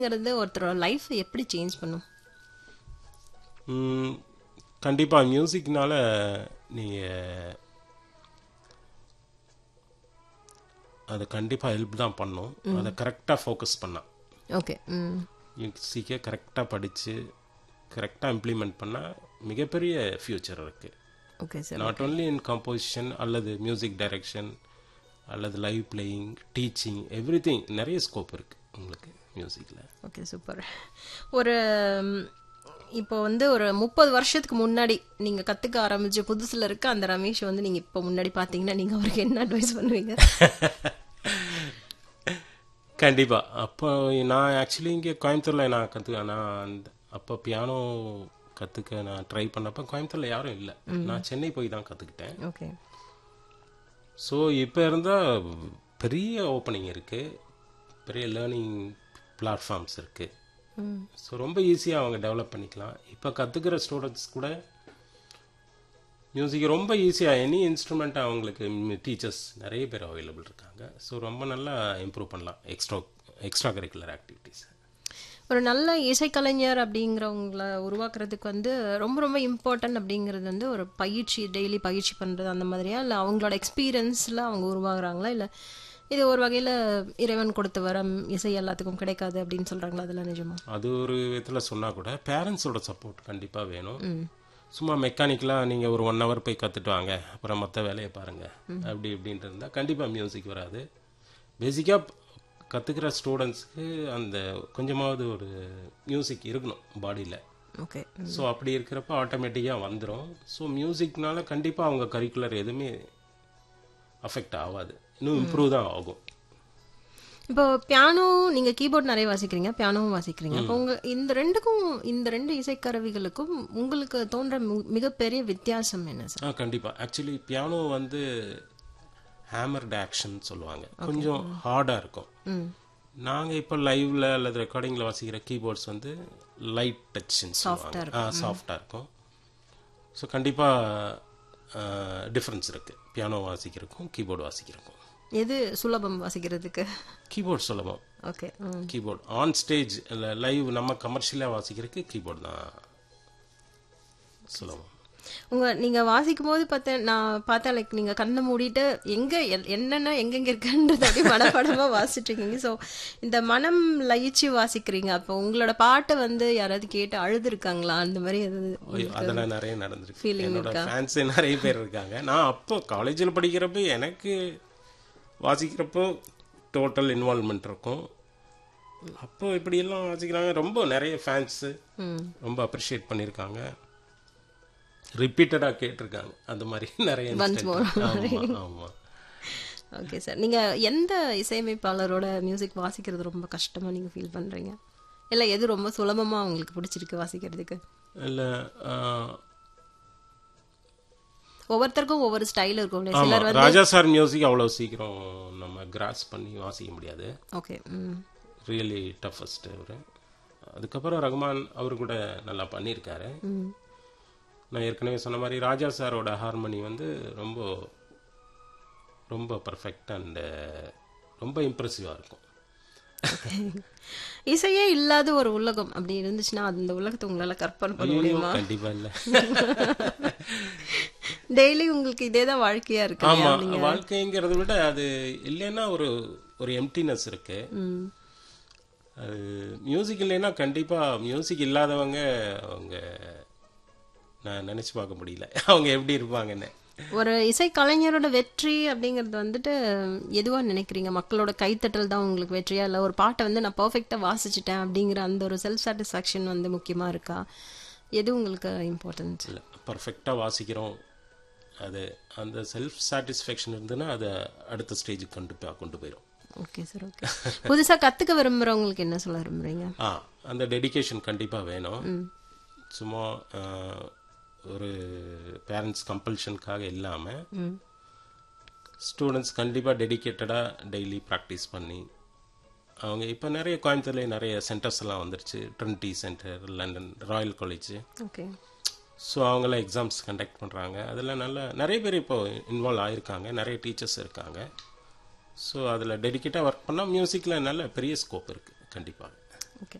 ங்கிறது ஒருத்தரோட லைஃப் எப்படி சேஞ்ச் பண்ணும் ம், கண்டிப்பா மியூசிக்னால நீங்க அது கண்டிப்பா ஹெல்ப் தான் பண்ணும் அதை கரெக்டாக ஃபோக்கஸ் பண்ணா ஓகே ம் மியூசிக்கை கரெக்டாக படித்து கரெக்டாக இம்ப்ளிமெண்ட் பண்ணால் மிகப்பெரிய ஃப்யூச்சர் இருக்குது okay sir not only in composition அல்லது மியூசிக் டைரக்ஷன் அல்லது லைவ் பிளேயிங் டீச்சிங் எவ்ரி நிறைய ஸ்கோப் இருக்குது உங்களுக்கு மியூசிக்கில் ஓகே சூப்பர் ஒரு ம், இப்போ வந்து ஒரு முப்பது வருஷத்துக்கு முன்னாடி நீங்க கத்துக்க ஆரம்பிச்ச புதுசுல இருக்க அந்த ரமேஷ் வந்து நீங்க இப்போ முன்னாடி பாத்தீங்கன்னா நீங்க அவருக்கு என்ன அட்வைஸ் பண்ணுவீங்க கண்டிப்பா அப்போ நான் ஆக்சுவலி இங்கே கோயம்புத்தூரில் நான் கற்றுக்க நான் அந்த அப்போ பியானோ கற்றுக்க நான் ட்ரை பண்ணப்போ கோயம்புத்தூரில் யாரும் இல்லை நான் சென்னை போய் தான் கற்றுக்கிட்டேன் ஓகே ஸோ இப்போ இருந்தால் பெரிய ஓப்பனிங் இருக்குது பெரிய லேர்னிங் பிளாட்ஃபார்ம்ஸ் இருக்குது ம் ஸோ ரொம்ப ஈஸியாக அவங்க டெவலப் பண்ணிக்கலாம் இப்போ கற்றுக்கிற ஸ்டூடெண்ட்ஸ் கூட மியூசிக் ரொம்ப ஈஸியாக எனி இன்ஸ்ட்ருமெண்ட் அவங்களுக்கு டீச்சர்ஸ் நிறைய பேர் அவைலபிள் இருக்காங்க ஸோ ரொம்ப நல்லா இம்ப்ரூவ் பண்ணலாம் எக்ஸ்ட்ரா எக்ஸ்ட்ரா கரிக்குலர் ஆக்டிவிட்டீஸ் ஒரு நல்ல இசைக்கலைஞர் அப்படிங்கிறவங்கள உருவாக்குறதுக்கு வந்து ரொம்ப ரொம்ப இம்பார்ட்டன்ட் அப்படிங்கிறது வந்து ஒரு பயிற்சி டெய்லி பயிற்சி பண்ணுறது அந்த மாதிரியா இல்லை அவங்களோட எக்ஸ்பீரியன்ஸில் அவங்க உருவாகுறாங்களா இல்லை இது ஒரு வகையில் இறைவன் கொடுத்த வரம் இசை எல்லாத்துக்கும் கிடைக்காது அப்படின்னு சொல்கிறாங்களா அதெல்லாம் நிஜமா அது ஒரு விதத்தில் சொன்னால் கூட பேரண்ட்ஸோட சப்போர்ட் கண்டிப்பாக வேணும் ம் சும்மா மெக்கானிக்கலாக நீங்கள் ஒரு ஒன் ஹவர் போய் கற்றுட்டு வாங்க அப்புறம் மற்ற வேலையை பாருங்கள் அப்படி இப்படின்ட்டு இருந்தால் கண்டிப்பாக மியூசிக் வராது பேசிக்காக கற்றுக்கிற ஸ்டூடெண்ட்ஸ்க்கு அந்த கொஞ்சமாவது ஒரு மியூசிக் இருக்கணும் பாடியில் ஓகே ஸோ அப்படி இருக்கிறப்ப ஆட்டோமேட்டிக்காக வந்துடும் ஸோ மியூசிக்னால கண்டிப்பாக அவங்க கரிக்குலர் எதுவுமே அஃபெக்ட் ஆகாது இன்னும் இம்ப்ரூவ் தான் ஆகும் இப்போ பியானோ நீங்க கீபோர்ட் நிறைய வாசிக்கிறீங்க பியானோவும் வாசிக்கிறீங்க அப்போ உங்க இந்த ரெண்டுக்கும் இந்த ரெண்டு இசைக்கருவிகளுக்கும் உங்களுக்கு தோன்ற மு- மிகப்பெரிய வித்தியாசம் என்ன சார் ஆ கண்டிப்பாக ஆக்சுவலி பியானோ வந்து ஹேமர்ட் ஆக்ஷன் சொல்லுவாங்க கொஞ்சம் ஹார்டாக இருக்கும் ம் நாங்கள் இப்போ லைவ்ல அல்லது ரெக்கார்டிங்கில் வாசிக்கிற கீபோர்ட்ஸ் வந்து லைட் டச்ன்னு சொல்லுவாங்க ஆ சாஃப்டாக இருக்கும் ஸோ கண்டிப்பாக டிஃப்ரென்ஸ் இருக்குது பியானோ வாசிக்கிறதுக்கும் கீபோர்டு வாசிக்கிறதுக்கும் எது சுலபம் வாசிக்கிறதுக்கு கீபோர்ட் சுலபம் ஓகே ம் கீபோர்ட் ஆன் ஸ்டேஜ் இல்லை லைவ் நம்ம கமர்ஷியலாக வாசிக்கிறதுக்கு கீபோர்டு தான் சுலபம் உங்க நீங்க வாசிக்கும் போது பார்த்தேன் நான் பார்த்தேன் லைக் நீங்க கண்ணை மூடிட்டு எங்க எல்- என்னென்ன எங்கெங்க இருக்குன்றது அப்படியே மனப்படமா வாசிட்டு இருக்கீங்க ஸோ இந்த மனம் லயிச்சு வாசிக்கிறீங்க அப்போ உங்களோட பாட்டை வந்து யாராவது கேட்டு அழுதுருக்காங்களா அந்த மாதிரி எதாவது ஐயோ, அதெல்லாம் நிறைய நடந்திருக்கு Feeling என்னோட ஃபேன்ஸே நிறைய பேர் இருக்காங்க நான் அப்போ காலேஜில் படிக்கிறப்ப எனக்கு வாசிக்கிறப்போ டோட்டல் இன்வால்மெண்ட் இருக்கும் அப்போ இப்படியெல்லாம் வாசிக்கிறாங்க ரொம்ப நிறைய ஃபேன்ஸு ம் ரொம்ப அப்ரிஷியேட் பண்ணியிருக்காங்க ரிப்பீட்டடாக கேட்டிருக்காங்க அந்த மாதிரி நிறைய more. ஆமாம் ஆமாம் ஓகே சார் நீங்க எந்த இசையமைப்பாளரோட மியூசிக் வாசிக்கிறது ரொம்ப கஷ்டமா நீங்க ஃபீல் பண்றீங்க இல்ல எது ரொம்ப சுலபமா உங்களுக்கு பிடிச்சிருக்கு வாசிக்கிறதுக்கு இல்லை ஒவ்வொருத்தருக்கும் ஒவ்வொரு ஸ்டைல் இருக்கும் இல்லையா? சிலர் ஆமாம் ராஜா சார் மியூசிக் அவ்வளோ சீக்கிரம் நம்ம கிராஸ் பண்ணி வாசிக்க முடியாது ஓகே ம் ரியலி டஃபஸ்ட் அவர் அதுக்கப்புறம் ரகுமான் அவர் கூட நல்லா பண்ணியிருக்காரு ம் நான் ஏற்கனவே சொன்ன மாதிரி ராஜா சாரோட ஹார்மனி வந்து ரொம்ப ரொம்ப பர்ஃபெக்ட் அண்ட் ரொம்ப இம்ப்ரெசிவாக இருக்கும் இசையே இல்லாத ஒரு உலகம் அப்படி இருந்துச்சுன்னா அந்த உலகத்தை உங்களால கற்பனை பண்ண முடியுமா கண்டிப்பாக இல்லை டெய்லி உங்களுக்கு இதே தான் வாழ்க்கையா இருக்கு இல்லையா? ஆமாம் வாழ்க்கைங்கிறத விட அது இல்லைன்னா ஒரு ஒரு எம்டினஸ் இருக்கு ம் அது மியூசிக் இல்லைன்னா கண்டிப்பாக மியூசிக் இல்லாதவங்க அவங்க நான் நினச்சி பார்க்க முடியல அவங்க எப்படி இருப்பாங்கன்னு ஒரு இசை கலைஞரோட வெற்றி அப்படிங்கிறது வந்துட்டு எதுவா நினைக்கிறீங்க மக்களோட கைத்தட்டல் தான் உங்களுக்கு வெற்றியா இல்ல ஒரு பாட்டை வந்து நான் பர்ஃபெக்டா வாசிச்சிட்டேன் அப்படிங்கிற அந்த ஒரு செல்ஃப் சாட்டிஸ்ஃபேக்ஷன் வந்து முக்கியமா இருக்கா எது உங்களுக்கு இம்பார்ட்டன்ஸ் இல்லை பர்ஃபெக்டாக வாசிக்கிறோம் அது அந்த செல்ஃப் சாட்டிஸ்ஃபேக்ஷன் இருந்ததுன்னா அதை அடுத்த ஸ்டேஜுக்கு கொண்டு போய் கொண்டு போயிடும் ஓகே சார் ஓகே புதுசா கத்துக்க விரும்புறவங்களுக்கு என்ன சொல்ல விரும்புறீங்க ஆ அந்த டெடிகேஷன் கண்டிப்பாக வேணும் ம் சும்மா ஆ, ஒரு பேரண்ட்ஸ் கம்பல்ஷனுக்காக இல்லாமல் ம் ஸ்டூடெண்ட்ஸ் கண்டிப்பாக டெடிகேட்டடாக டெய்லி ப்ராக்டிஸ் பண்ணி அவங்க இப்போ நிறைய கோயம்புத்தூர்லேயே நிறைய சென்டர்ஸ் எல்லாம் வந்துருச்சு Trinity centre London Royal College okay so அவங்களாம் எக்ஸாம்ஸ் கண்டக்ட் பண்ணுறாங்க அதெல்லாம் நல்ல நிறைய பேர் இப்போ இன்வால்வ் ஆயிருக்காங்க நிறைய டீச்சர்ஸ் இருக்காங்க ஸோ அதில் டெடிக்கேட்டாக ஒர்க் பண்ணால் மியூசிக்கில் நல்ல பெரிய ஸ்கோப் இருக்குது கண்டிப்பாக